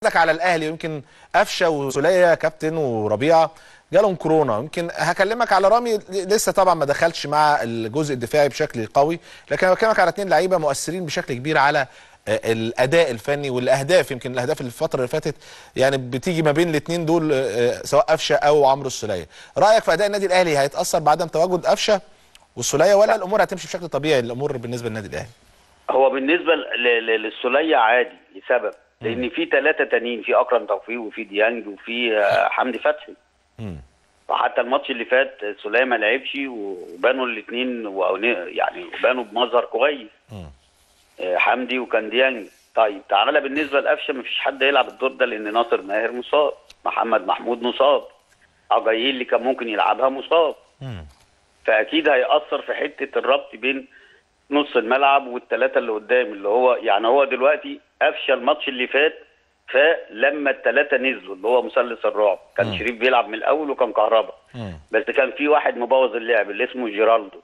حضرتك على الاهلي يمكن قفشه وسوليه كابتن وربيعه جالهم كورونا يمكن هكلمك على رامي لسه طبعا ما دخلش مع الجزء الدفاعي بشكل قوي لكن انا بكلمك على اثنين لعيبه مؤثرين بشكل كبير على آه، الاداء الفني والاهداف يمكن الاهداف اللي الفتره اللي فاتت يعني بتيجي ما بين الاثنين دول آه، سواء قفشه او عمرو السوليه رايك في اداء النادي الاهلي هيتاثر بعدم تواجد قفشه والسوليه ولا الامور هتمشي بشكل طبيعي الامور بالنسبه للنادي الاهلي هو بالنسبه ل- ل- للسوليه عادي لسبب لان في ثلاثه تانيين في اكرم توفيق وفي ديانج وفي آه، حمدي فتحي مم. وحتى الماتش اللي فات سوليه ما لعبش وبانوا الاثنين يعني بانوا بمظهر كويس مم. آه، حمدي وكان ديانج طيب تعالى بالنسبه لقفشه مفيش حد يلعب الدور ده لان ناصر ماهر مصاب محمد محمود مصاب اجايل اللي كان ممكن يلعبها مصاب مم. فاكيد هيأثر في حته الربط بين نص الملعب والثلاثه اللي قدام اللي هو يعني هو دلوقتي قفشه الماتش اللي فات فلما الثلاثه نزلوا اللي هو مثلث الرعب كان مم. شريف بيلعب من الاول وكان كهربا مم. بس كان في واحد مبوظ اللعب اللي اسمه جيرالدو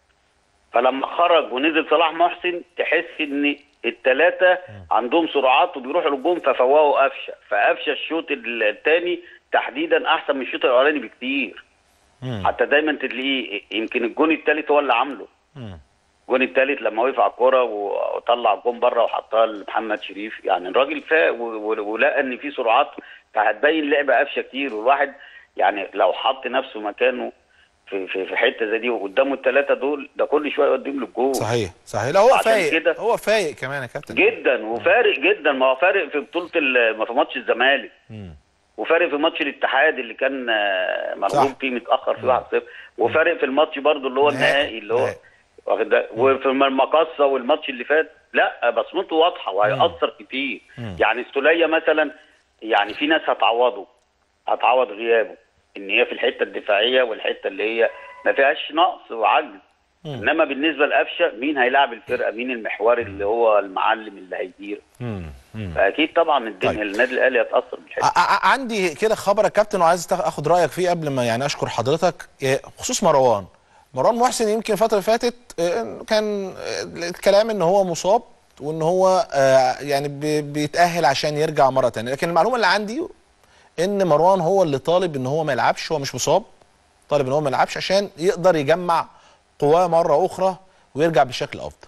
فلما خرج ونزل صلاح محسن تحس ان الثلاثه عندهم سرعات وبيروحوا للجون ففوقوا قفشه فقفشه الشوط الثاني تحديدا احسن من الشوط الاولاني بكتير مم. حتى دايما تلاقيه يمكن الجون الثالث هو اللي عامله مم. الجون الثالث لما وقف على الكوره وطلع الجون بره وحطها لمحمد شريف يعني الراجل فاق و- و- ولقى ان في سرعات فهتبين لعبه قفشه كتير والواحد يعني لو حط نفسه مكانه في في في حته زي دي وقدامه الثلاثه دول ده كل شويه يوديهم للجول صحيح صحيح لا هو عشان فايق كده- هو فايق كمان يا كابتن جدا وفارق جدا ما هو فارق في بطوله ال- ما في ماتش الزمالك مم. وفارق في ماتش الاتحاد اللي كان آه، مغلوب صح. فيه متاخر فيه 1-0 وفارق في الماتش برضو اللي هو نهائي. النهائي اللي هو نهائي. واخد بالك؟ وفي المقصه والماتش اللي فات لا بصمته واضحه وهيأثر كتير مم. يعني السوليه مثلا يعني في ناس هتعوضه هتعوض غيابه ان هي في الحته الدفاعيه والحته اللي هي ما فيهاش نقص وعجز مم. انما بالنسبه لقفشه مين هيلاعب الفرقه مين المحور اللي هو المعلم اللي هيدير مم. مم. فاكيد طبعا الدنيا طيب. النادي الاهلي هيتاثر بالحته ع- ع- عندي كده خبر يا كابتن وعايز تاخ- اخد رايك فيه قبل ما يعني اشكر حضرتك إيه، بخصوص مروان مروان محسن يمكن الفتره اللي فاتت إيه، كان إيه، الكلام ان هو مصاب وان هو آه، يعني بي- بيتاهل عشان يرجع مره تانية لكن المعلومه اللي عندي ان مروان هو اللي طالب ان هو ما يلعبش هو مش مصاب طالب ان هو ما يلعبش عشان يقدر يجمع قواه مره اخرى ويرجع بشكل افضل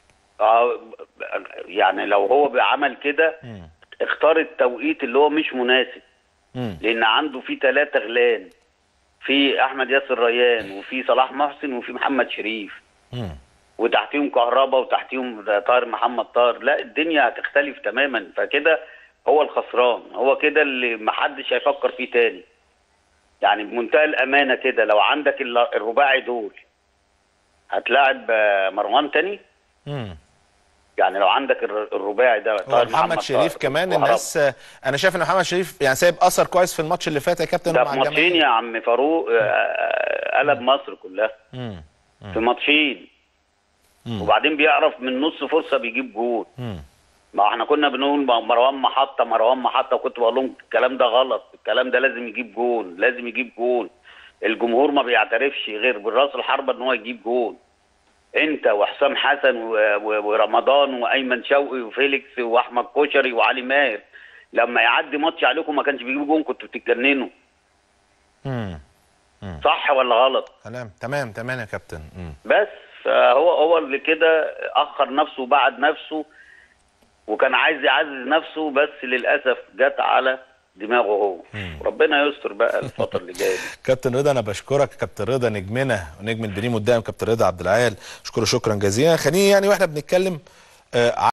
آه، يعني لو هو بعمل كده مم. اختار التوقيت اللي هو مش مناسب مم. لان عنده في ثلاثة غلان في احمد ياسر ريان وفي صلاح محسن وفي محمد شريف مم. وتحتيهم كهربا وتحتيهم طاهر محمد طاهر لا الدنيا هتختلف تماما فكده هو الخسران هو كده اللي محدش هيفكر فيه تاني يعني بمنتهى الامانه كده لو عندك ال- الرباعي دول هتلاعب آه، مروان تاني مم. يعني لو عندك الر- الرباعي ده هو طاهر محمد شريف طاهر كمان وهرب. الناس آه، انا شايف ان محمد شريف يعني سايب اثر كويس في الماتش اللي فات يا كابتن ده مع في ماتشين الجماهير. يا عم فاروق آه، آه، قلب مصر كلها مم. في ماتشين مم. وبعدين بيعرف من نص فرصه بيجيب جول مم. ما احنا كنا بنقول ما- مروان محطه مروان محطه وكنت بقول لهم الكلام ده غلط الكلام ده لازم يجيب جول لازم يجيب جول الجمهور ما بيعترفش غير بالراس الحربه ان هو يجيب جول انت وحسام حسن و- و- ورمضان وايمن شوقي وفيليكس واحمد كشري وعلي ماهر لما يعدي ماتش عليكم ما كانش بيجيب جول كنتوا بتتجننوا مم. صح ولا غلط تمام تمام تمام يا كابتن مم. بس فهو هو اللي كده اخر نفسه وبعد نفسه وكان عايز يعزز نفسه بس للاسف جت على دماغه هو ربنا يستر بقى الفتره اللي جايه دي. كابتن رضا انا بشكرك كابتن رضا نجمنا ونجم البريمو الدائم كابتن رضا عبد العال اشكره شكرا جزيلا خليني يعني واحنا بنتكلم آه